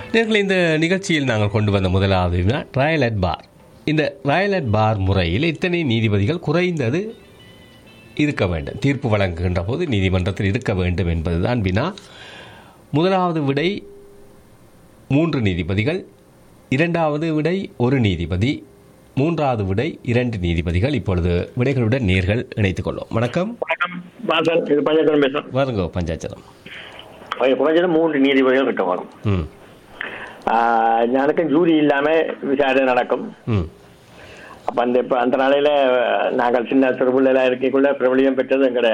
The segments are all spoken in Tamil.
நேர்களை இந்த நிகழ்ச்சியில் நாங்கள் கொண்டு வந்த முதலாவது வினா ராயல் அட் பார் இந்த ராயல் அட் பார் முறையில் இத்தனை நீதிபதிகள் குறைந்தது இருக்க வேண்டும் தீர்ப்பு வழங்குகின்ற போது நீதிமன்றத்தில் இருக்க வேண்டும் என்பதுதான் வினா முதலாவது விடை மூன்று நீதிபதிகள் இரண்டாவது விடை ஒரு நீதிபதி மூன்றாவது விடை இரண்டு நீதிபதிகள் இப்பொழுது விடைகளுடன் நேர்கள் இணைத்துக் கொள்வோம் வணக்கம் வணக்கம் வாசன் இது பஞ்சாயத்து பேசுறேன் வருங்க பஞ்சாச்சலம் குறைஞ்சது மூன்று நீதிபதிகள் கிட்ட வரும் ம் ஆஹ் ஞானக்கும் ஜூரி இல்லாம விசாரணை நடக்கும் ம் அப்ப அந்த இப்ப அந்த நாளையில நாங்கள் சின்ன திருவிழா இருக்கைக்குள்ள பிரபலியம் பெற்றது எங்கட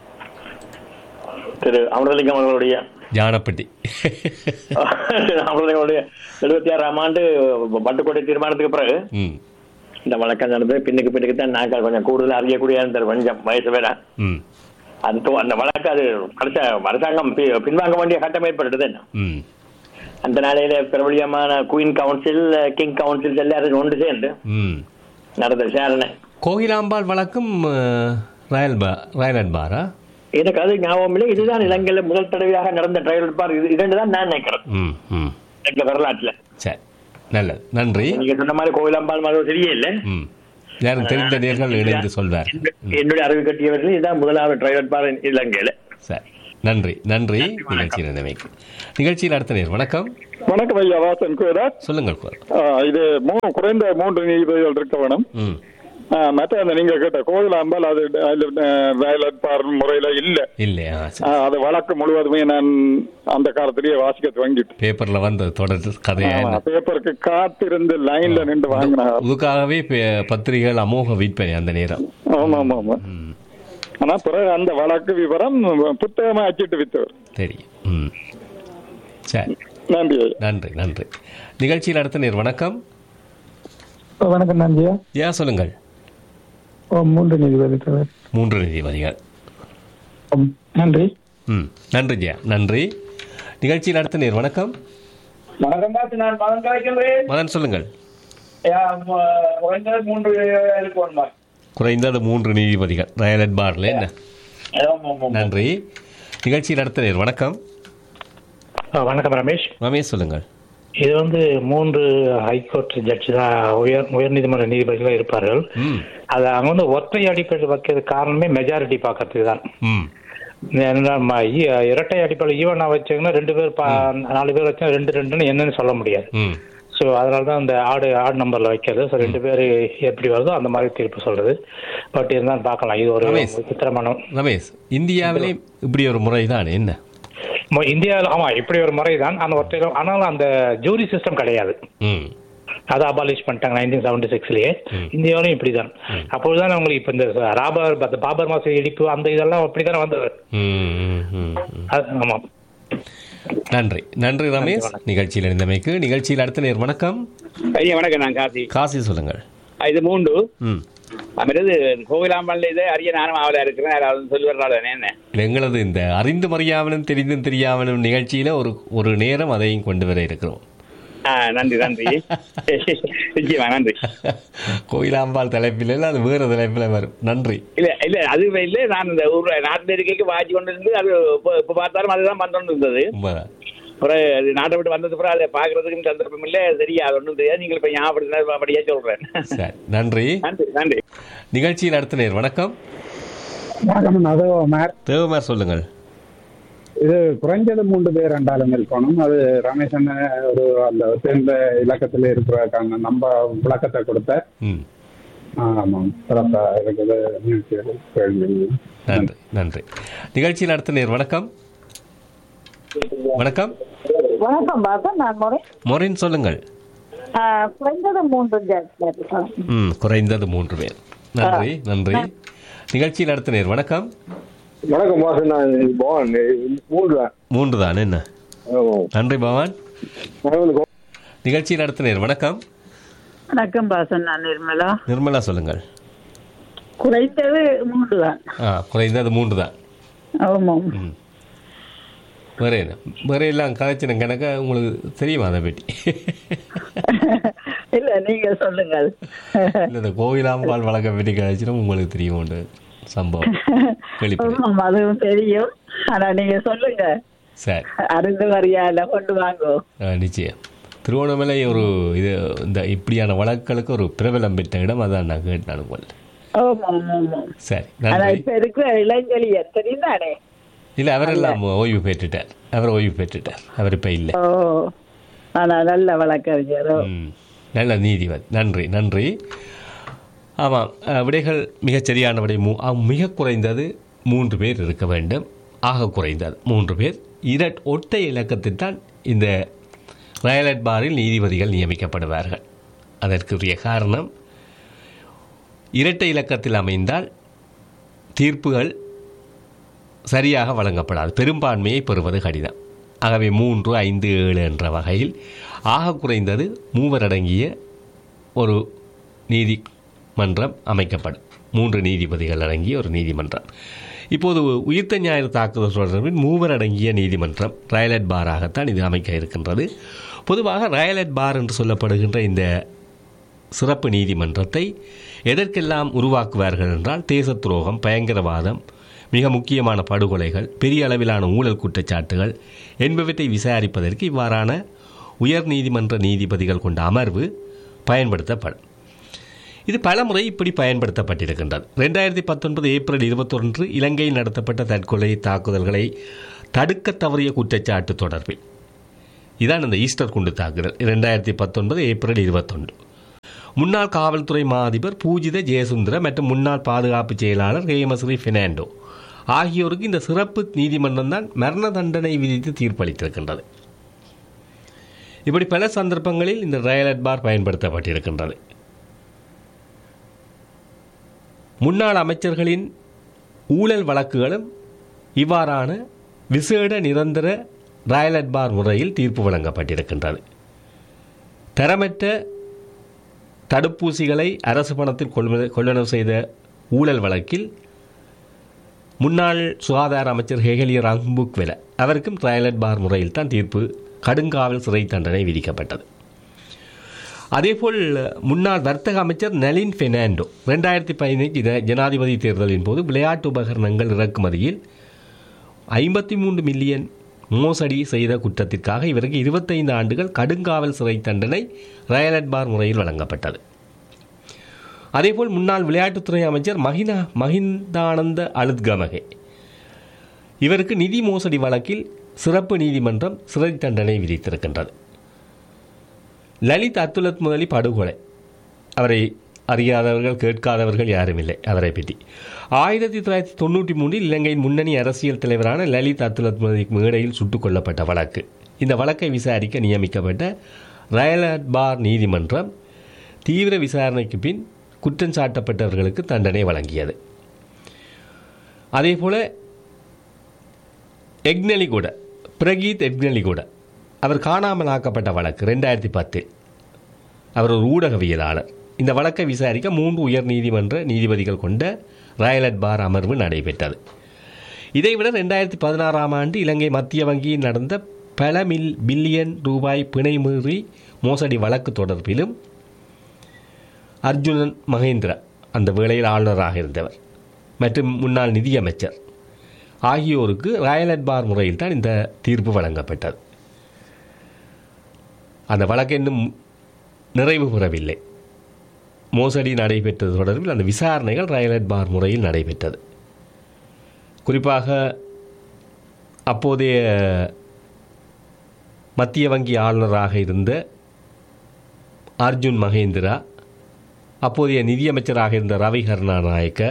திரு அமிர்தலிங்கம் அவர்களுடைய ஜானப்பட்டி அமிர்தலிங்கமுடைய எழுபத்தி ஆறாம் ஆண்டு பட்டுக்கோட்டை தீர்மானத்துக்கு பிறகு ம் இந்த வழக்கம் நடந்தது பின்னுக்கு பின்னுக்கு தான் நாங்கள் கொஞ்சம் கூடுதல் அறியக்கூடிய அந்த கொஞ்சம் வயசு வேற ம் அது தோ- அந்த வழக்கு அது அடுத்த அரசாங்கம் பி- பின்வாங்க வேண்டிய கட்டம் ஏற்பட்டது என்ன ம் அந்த நாளையில பிரபலியமான குயின் கவுன்சில் கிங் கவுன்சில் எல்லாரும் ஒன்று சேர்ந்து ம் நடந்த விசாரணை கோகிலாம்பாள் வழக்கம் அஹ், ராயல் பா ராயல் அட் பாரா எனக்கு அது ஞாபகம் இல்லை இதுதான் இலங்கையில முதல் தடவையாக நடந்த ட்ரையல் பார் இது இரண்டு தான் நான் நினைக்கிறேன் ம் ம் எங்க வரலாற்றுல சரி நல்லது நன்றி நீங்க சொன்ன மாதிரி கோயிலம்பாள் மதம் சரியே இல்லை ம் யாரும் தெரிந்த நேர்கள் இணைந்து சொல்வார் என்னுடைய அறிவு கட்டியவர்கள் இதுதான் முதலாவது ட்ரையல் பார் இலங்கையில சரி நன்றி நன்றி நிகழ்ச்சியில் நிலைமைக்கு நிகழ்ச்சியில் அடுத்த நேர் வணக்கம் வணக்கம் ஐயா வாசன் குயராஜ் சொல்லுங்கள் குரல் ஆ, இது மூ குறைந்த மூன்று நீதிபதிகள் இருக்க வேணும் ம் ஆ, மற்ற அந்த நீங்க கேட்ட கோவில் அம்பால் அது வயலட் பார் முறையில இல்ல இல்லையா ஆ, சரி அது வழக்கு முழுவதுமே நான் அந்த காலத்திலேயே வாசிக்க துவங்கிட்டு பேப்பர்ல வந்த தொடர் கதையா என்ன? பேப்பருக்கு காத்திருந்து லைன்ல நின்று வாங்கினாங்க இதுக்காகவே பே- பத்திரிகைகள் அமோக விற்பனை அந்த நேரம் ஆமா ஆமா ஆமா ம் ஆனா பிறகு அந்த வழக்கு விவரம் புத்தகமா அச்சிட்டு வித்தவர் தெரியும் ம் சரி நன்றி ஐயா நன்றி நன்றி நிகழ்ச்சியில் அடுத்த நேர் வணக்கம் வணக்கம் நன்றியா ஏன் சொல்லுங்கள் ஓ மூன்று நீதிபதிகள் மூன்று நீதிபதிகள் ஓம், நன்றி ம் நன்றி ஜெயா நன்றி நிகழ்ச்சியில் அடுத்த நேர் வணக்கம் வணக்கம் பாத்து நான் மதம் கலைக்கின்றேன் மதன் சொல்லுங்கள் குறைந்தது மூன்று இருக்கணுமா குறைந்தது மூன்று நீதிபதிகள் ரயலட் பார்ல என்ன நன்றி நிகழ்ச்சியில் அடுத்த நேர் வணக்கம் வணக்கம் ரமேஷ் ரமேஷ் சொல்லுங்கள் இது வந்து மூன்று ஹைகோர்ட் ஜட்ஜ் தான் உயர் உயர்நீதிமன்ற நீதிபதிகள் இருப்பார்கள் ம் அது அவங்க வந்து ஒற்றை அடிப்படை வைக்கிறது காரணமே மெஜாரிட்டி பார்க்கறதுக்கு தான் ம் ஏன்னா, ம- இ- இரட்டை அடிப்படை ஈவனா வச்சாங்கன்னா ரெண்டு பேர் பா- நாலு பேர் வச்சா ரெண்டு ரெண்டுன்னு என்னன்னு சொல்ல முடியாது ம் ஸோ அதனால தான் அந்த ஆடு ஆடு நம்பர்ல வைக்கிறது ஸோ ரெண்டு பேர் எப்படி வருதோ அந்த மாதிரி தீர்ப்பு சொல்றது பட் இருந்தாலும் பார்க்கலாம் இது ஒரு ரமேஷ். விசித்திரமான ரமேஷ் இந்தியாவிலே இப்படி ஒரு முறை தான் என்ன ம- இந்தியாவில் ஆமா இப்படி ஒரு முறை தான் அந்த ஒற்றை ஆனாலும் அந்த ஜூரி சிஸ்டம் கிடையாது ம் அதை அபாலிஷ் பண்ணிட்டாங்க நைன்டீன் செவன்டி சிக்ஸ்லயே இந்தியாவிலும் இப்படிதான் அப்பொழுதுதான் உங்களுக்கு இப்ப இந்த ராபர் ப- பாபர் மாச இடிப்பு அந்த இதெல்லாம் அப்படித்தானே வந்தது ம், ம், ம், ம். அது- ஆமா நன்றி நன்றி ரமேஷ் நிகழ்ச்சியில் இருந்தமைக்கு நிகழ்ச்சியில் அடுத்த நேர் வணக்கம் ஐயா வணக்கம் நான் காசி காசி சொல்லுங்கள் இது மூன்று ம் அமிரது கோவிலாம்பல் இது அரிய நானும் ஆவலா இருக்கிறேன் யாராவது சொல்லுவார்கள் என்ன இல்ல, எங்களது இந்த அறிந்து மறியாமலும் தெரிந்தும் தெரியாமலும் நிகழ்ச்சியில ஒரு ஒரு நேரம் அதையும் கொண்டு வர இருக்கிறோம் ஆ நன்றி நன்றி நிச்சயமா நன்றி கோயிலாம்பாள் தலைப்பில் இல்ல அது வேற தலைப்பில் வரும் நன்றி இல்ல இல்ல அது இல்ல நான் இந்த ஊர்ல நாட்டில் இருக்கைக்கு வாட்சி கொண்டு இருந்து அது இப்ப இப்ப பார்த்தாலும் அதுதான் பண்ணு இருந்தது உண்மைதான் அப்புறம் அது நாட்டை விட்டு வந்தது அப்புறம் அதை பாக்குறதுக்கு சந்தர்ப்பம் இல்ல தெரியாது ஒன்றும் தெரியாது நீங்கள் இப்ப ஞாபகப்படுத்தினா அப்படியே சொல்றேன் சரி நன்றி நன்றி நன்றி நிகழ்ச்சியில் அடுத்த நேர் வணக்கம் வணக்கம் அதோ மேர் தேவமார் சொல்லுங்கள் இது குறைஞ்சது மூன்று பேர் ரெண்டாலும் இருக்கணும் அது ரமேஷன் ஒரு அந்த சேர்ந்த இலக்கத்தில் இருக்கிறதுக்கான நம்ம விளக்கத்தை கொடுத்த ம் ஆமாம் சிறப்பா இருக்குது நிகழ்ச்சிகள், கேள்விகள். நன்றி நன்றி நிகழ்ச்சியில் அடுத்த நேர் வணக்கம் வணக்கம் வணக்கம் பாபா நான் முறை மொரின் சொல்லுங்கள் குறைந்தது மூன்று ஜட்ஜ் ம் குறைந்தது மூன்று பேர் நன்றி நன்றி நிகழ்ச்சியில் அடுத்த நேர் வணக்கம் வணக்கம் வாசன் நான் பவான் மூன்று மூன்று தான் என்ன நன்றி பவான் தான் நிகழ்ச்சியில் அடுத்த நேர் வணக்கம் வணக்கம் பாசன் நான் நிர்மலா நிர்மலா சொல்லுங்கள் குறைந்தது மூன்று தான் ஆ குறைந்தது மூன்று தான் ஆமாம் ம் வேற என்ன வேற எல்லாம் கதைச்சின கணக்க உங்களுக்கு தெரியுமா அதை பற்றி இல்ல நீங்க சொல்லுங்கள் இல்லை இந்த கோவிலாம்பாள் வழக்கை பற்றி கதைச்சினா உங்களுக்கு தெரியும் உண்டு சம்பவம் வெளிப்படை ஆமாம் அதுவும் தெரியும் ஆனா நீங்க சொல்லுங்க சரி அருந்து மரியாதை கொண்டு வாங்கோ ஆ, நிச்சயம் திருவோணமலை ஒரு இது இந்த இப்படியான வழக்குகளுக்கு ஒரு பிரபலம் பெற்ற இடம் அதான் நான் கேட்டேன் போல ஆமாம் ஆமாம் சரி ஆனா நன்றி இப்ப இருக்கிற இளஞ்செழியன் தெரியுதானே இல்லை அவரெல்லாம் ஓய்வு பெற்றுட்டார் அவர் ஓய்வு பெற்றுட்டார் அவர் இப்போ இல்லை ஓ ஆனா நல்ல வழக்கறிஞரோ ம். நல்ல நீதிபதி நன்றி நன்றி ஆமாம் அஹ், விடைகள் மிகச் சரியான விடை மூ ஆ, மிக குறைந்தது மூன்று பேர் இருக்க வேண்டும் ஆக குறைந்தது மூன்று பேர் இரட் ஒற்றை இலக்கத்தில் தான் இந்த ரயலட் பாரில் நீதிபதிகள் நியமிக்கப்படுவார்கள் அதற்குரிய காரணம் இரட்டை இலக்கத்தில் அமைந்தால் தீர்ப்புகள் சரியாக வழங்கப்படாது பெரும்பான்மையை பெறுவது கடினம் ஆகவே மூன்று ஐந்து ஏழு என்ற வகையில் ஆக குறைந்தது மூவர் அடங்கிய ஒரு நீதிமன்றம் அமைக்கப்படும் மூன்று நீதிபதிகள் அடங்கிய ஒரு நீதிமன்றம் இப்போது உயிர்த்த ஞாயிறு தாக்குதல் தொடர்பில் மூவர் அடங்கிய நீதிமன்றம் ரயலட் பாராகத்தான் இது அமைக்க இருக்கின்றது பொதுவாக ரயலட் பார் என்று சொல்லப்படுகின்ற இந்த சிறப்பு நீதிமன்றத்தை எதற்கெல்லாம் உருவாக்குவார்கள் என்றால் தேச துரோகம் பயங்கரவாதம் மிக முக்கியமான படுகொலைகள் பெரிய அளவிலான ஊழல் குற்றச்சாட்டுகள் என்பவற்றை விசாரிப்பதற்கு இவ்வாறான உயர் நீதிமன்ற நீதிபதிகள் கொண்ட அமர்வு பயன்படுத்தப்படும் இது பலமுறை இப்படி பயன்படுத்தப்பட்டிருக்கின்றது ரெண்டாயிரத்தி பத்தொன்பது ஏப்ரல் இருபத்தொன்று இலங்கையில் நடத்தப்பட்ட தற்கொலை தாக்குதல்களை தடுக்க தவறிய குற்றச்சாட்டு தொடர்பில் இதான் இந்த ஈஸ்டர் குண்டு தாக்குதல் ரெண்டாயிரத்தி பத்தொன்பது ஏப்ரல் இருபத்தொன்று முன்னாள் காவல்துறை மா அதிபர் பூஜித ஜெயசுந்தர மற்றும் முன்னாள் பாதுகாப்பு செயலாளர் ஹேமஸ்ரீ பெர்னாண்டோ ஆகியோருக்கு இந்த சிறப்பு நீதிமன்றம் தான் மரண தண்டனை விதித்து தீர்ப்பளித்திருக்கின்றது இப்படி பல சந்தர்ப்பங்களில் இந்த ரயலட் பார் பயன்படுத்தப்பட்டிருக்கின்றது முன்னாள் அமைச்சர்களின் ஊழல் வழக்குகளும் இவ்வாறான விசேட நிரந்தர ரயலட் பார் முறையில் தீர்ப்பு வழங்கப்பட்டிருக்கின்றது தரமற்ற தடுப்பூசிகளை அரசு பணத்தில் கொள்வன கொள்வனவு செய்த ஊழல் வழக்கில் முன்னாள் சுகாதார அமைச்சர் ஹெகலியர் அம்புக்வெல அவருக்கும் ட்ரையலட் பார் முறையில் தான் தீர்ப்பு கடுங்காவல் சிறை தண்டனை விதிக்கப்பட்டது அதேபோல் முன்னாள் வர்த்தக அமைச்சர் நலின் பெர்னாண்டோ ரெண்டாயிரத்தி பதினைஞ்சு ஜனாதிபதி தேர்தலின் போது விளையாட்டு உபகரணங்கள் இறக்குமதியில் ஐம்பத்தி மூன்று மில்லியன் மோசடி செய்த குற்றத்திற்காக இவருக்கு இருபத்தைந்து ஆண்டுகள் கடுங்காவல் சிறை தண்டனை ரயலட் பார் முறையில் வழங்கப்பட்டது அதேபோல் முன்னாள் விளையாட்டுத்துறை அமைச்சர் மஹினா மஹிந்தானந்த அலுத்கமகே இவருக்கு நிதி மோசடி வழக்கில் சிறப்பு நீதிமன்றம் சிறை தண்டனை விதித்திருக்கின்றது லலித் அத்துலத் முதலி படுகொலை அவரை அறியாதவர்கள் கேட்காதவர்கள் யாரும் இல்லை அவரை பற்றி ஆயிரத்தி தொள்ளாயிரத்தி தொண்ணூற்றி மூன்றில் இலங்கையின் முன்னணி அரசியல் தலைவரான லலித் அத்துலத் முதலி மேடையில் சுட்டுக் கொல்லப்பட்ட வழக்கு இந்த வழக்கை விசாரிக்க நியமிக்கப்பட்ட ரயலட் பார் நீதிமன்றம் தீவிர விசாரணைக்கு பின் குற்றம் சாட்டப்பட்டவர்களுக்கு தண்டனை வழங்கியது அதேபோல எக்னலிகூட பிரகீத் எக்னலிகூட அவர் காணாமல் ஆக்கப்பட்ட வழக்கு ரெண்டாயிரத்தி பத்தில் அவர் ஒரு ஊடகவியலாளர் இந்த வழக்கை விசாரிக்க மூன்று உயர் நீதிமன்ற நீதிபதிகள் கொண்ட ராயலட் பார் அமர்வு நடைபெற்றது இதைவிட ரெண்டாயிரத்தி பதினாறாம் ஆண்டு இலங்கை மத்திய வங்கியில் நடந்த பல மில் பில்லியன் ரூபாய் பிணை மீறி மோசடி வழக்கு தொடர்பிலும் அர்ஜுனன் மகேந்திரா அந்த வேளையில் ஆளுநராக இருந்தவர் மற்றும் முன்னாள் நிதியமைச்சர் ஆகியோருக்கு ராயலட் பார் முறையில் தான் இந்த தீர்ப்பு வழங்கப்பட்டது அந்த வழக்கு இன்னும் நிறைவு பெறவில்லை மோசடி நடைபெற்றது தொடர்பில் அந்த விசாரணைகள் ரயலட் பார் முறையில் நடைபெற்றது குறிப்பாக அப்போதைய மத்திய வங்கி ஆளுநராக இருந்த அர்ஜுன் மகேந்திரா அப்போதைய நிதியமைச்சராக இருந்த ரவி கருணாநாயக்க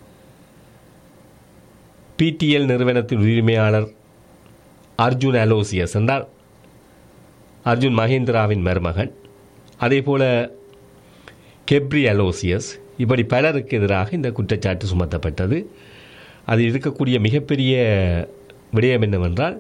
பிடிஎல் நிறுவனத்தின் உரிமையாளர் அர்ஜுன் அலோசியஸ் என்றால் அர்ஜுன் மகேந்திராவின் மருமகன் அதேபோல கெப்ரி அலோசியஸ் இப்படி பலருக்கு எதிராக இந்த குற்றச்சாட்டு சுமத்தப்பட்டது அது இருக்கக்கூடிய மிகப்பெரிய விடயம் என்னவென்றால்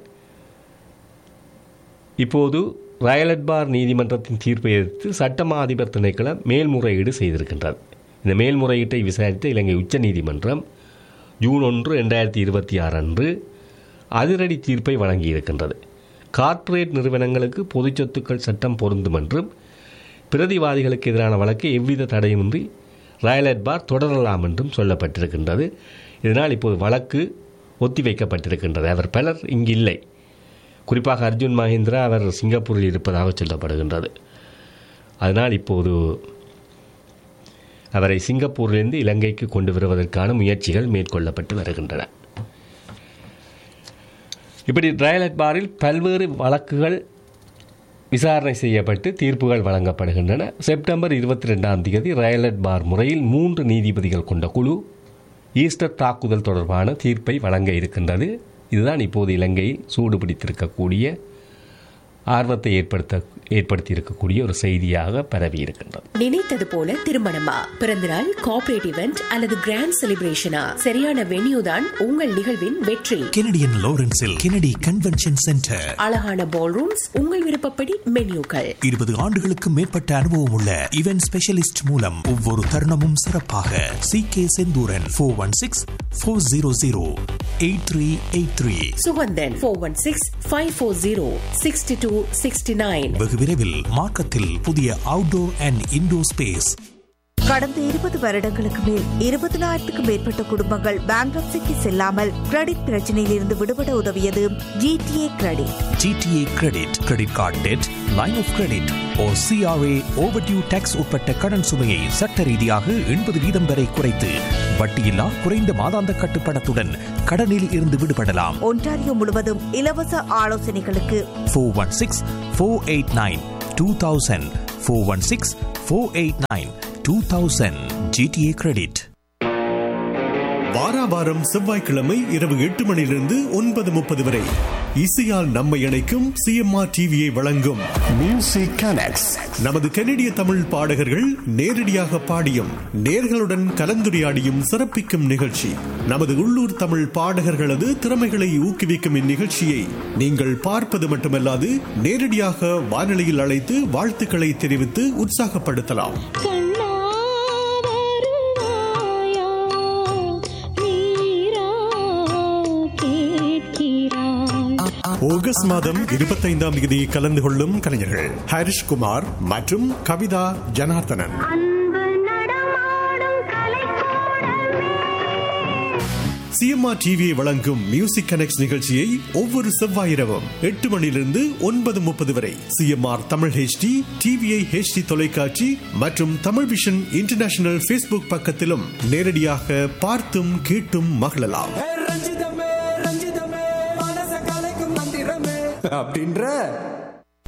இப்போது ரயலட் பார் நீதிமன்றத்தின் தீர்ப்பை எதிர்த்து சட்டமா அதிபர் திணைக்களம் மேல்முறையீடு செய்திருக்கின்றது இந்த மேல்முறையீட்டை விசாரித்த இலங்கை உச்சநீதிமன்றம் ஜூன் ஒன்று ரெண்டாயிரத்தி இருபத்தி ஆறு அன்று அதிரடி தீர்ப்பை வழங்கியிருக்கின்றது கார்ப்பரேட் நிறுவனங்களுக்கு பொது சொத்துக்கள் சட்டம் பொருந்தும் என்றும் பிரதிவாதிகளுக்கு எதிரான வழக்கை எவ்வித தடையுமின்றி ராயலட் பார் தொடரலாம் என்றும் சொல்லப்பட்டிருக்கின்றது இதனால் இப்போது வழக்கு ஒத்திவைக்கப்பட்டிருக்கின்றது அவர் பலர் இங்கு இல்லை குறிப்பாக அர்ஜுன் மஹிந்திரா அவர் சிங்கப்பூரில் இருப்பதாக சொல்லப்படுகின்றது அதனால் இப்போது அவரை சிங்கப்பூரிலிருந்து இலங்கைக்கு கொண்டு வருவதற்கான முயற்சிகள் மேற்கொள்ளப்பட்டு வருகின்றன இப்படி ட்ரையலட் பாரில் பல்வேறு வழக்குகள் விசாரணை செய்யப்பட்டு தீர்ப்புகள் வழங்கப்படுகின்றன செப்டம்பர் இருபத்தி ரெண்டாம் தேதி ரயலட் பார் முறையில் மூன்று நீதிபதிகள் கொண்ட குழு ஈஸ்டர் தாக்குதல் தொடர்பான தீர்ப்பை வழங்க இருக்கின்றது இதுதான் இப்போது இலங்கையில் சூடு பிடித்திருக்கக்கூடிய ஆர்வத்தை ஏற்படுத்த ஏற்படுத்தி இருக்கக்கூடிய ஒரு செய்தியாக பரவி இருக்கின்றது நினைத்தது போல திருமணமா பிறந்தநாள் கார்ப்பரேட் இவெண்ட் அல்லது கிராண்ட் செலிப்ரேஷனா சரியான வென்யூ தான் உங்கள் நிகழ்வின் வெற்றி கெனடியன் லாரன்ஸில் கெனடி கன்வென்ஷன் சென்டர் அழகான பால் ரூம்ஸ் உங்கள் விருப்பப்படி மென்யூக்கள் இருபது ஆண்டுகளுக்கு மேற்பட்ட அனுபவம் உள்ள இவென்ட் ஸ்பெஷலிஸ்ட் மூலம் ஒவ்வொரு தருணமும் சிறப்பாக C K Senthuran four one six four zero zero eight three eight three Sukanthan four one six five four zero sixty two sixty nine வெகு விரைவில் மார்க்கத்தில் புதிய அவுட்டோர் அண்ட் இன்டோர் ஸ்பேஸ் கடந்த இருபது வருடங்களுக்கு மேல் இருபதனாயிரத்துக்கும் மேற்பட்ட குடும்பங்கள் பேங்க்ரப்சிக்கு செல்லாமல் கிரெடிட் பிரச்சனையில் இருந்து விடுபட உதவியது GTA credit GTA credit credit card debt line of credit oh CRA overdue taxes உட்பட்ட கடன் சுமையை சட்ட ரீதியாக எண்பது வீதம் வரை குறைத்து வட்டியில்லா குறைந்த மாதாந்த கட்டுப்படத்துடன் கடனில் இருந்து விடுபடலாம் ஒன்டாரியோ முழுவதும் இலவச ஆலோசனைகளுக்கு four one six four eight nine two thousand four one six four eight nine two thousand GTA credit வாராவாரம் செவ்வாய்க்கிழமை இரவு எட்டு மணியிலிருந்து ஒன்பது முப்பது வரை இசையால் நம்மை இணைக்கும் சிஎம்ஆர் டிவியை வழங்கும் மியூசிக் கனெக்ட்ஸ் நமது கனடிய தமிழ் பாடகர்கள் நேரடியாக பாடியும் நேர்களுடன் கலந்துரையாடியும் சிறப்பிக்கும் நிகழ்ச்சி நமது உள்ளூர் தமிழ் பாடகர்களது திறமைகளை ஊக்குவிக்கும் இந்நிகழ்ச்சியை நீங்கள் பார்ப்பது மட்டுமல்லாது நேரடியாக வானொலியில் அழைத்து வாழ்த்துக்களை தெரிவித்து உற்சாகப்படுத்தலாம் ஆகஸ்ட் மாதம் இருபத்தைந்தாம் தேதி கலந்து கொள்ளும் கலைஞர்கள் ஹரிஷ் குமார் மற்றும் கவிதா ஜனார்த்தனன் சிஎம்ஆர் டிவியை வழங்கும் மியூசிக் கனெக்ட் நிகழ்ச்சியை ஒவ்வொரு செவ்வாயிரவும் எட்டு மணியிலிருந்து ஒன்பது முப்பது வரை CMR Tamil HD TVI HD தொலைக்காட்சி மற்றும் தமிழ் விஷன் இன்டர்நேஷனல் ஃபேஸ்புக் பக்கத்திலும் நேரடியாக பார்த்தும் கேட்டும் மகிழலாம் அப்படின்ற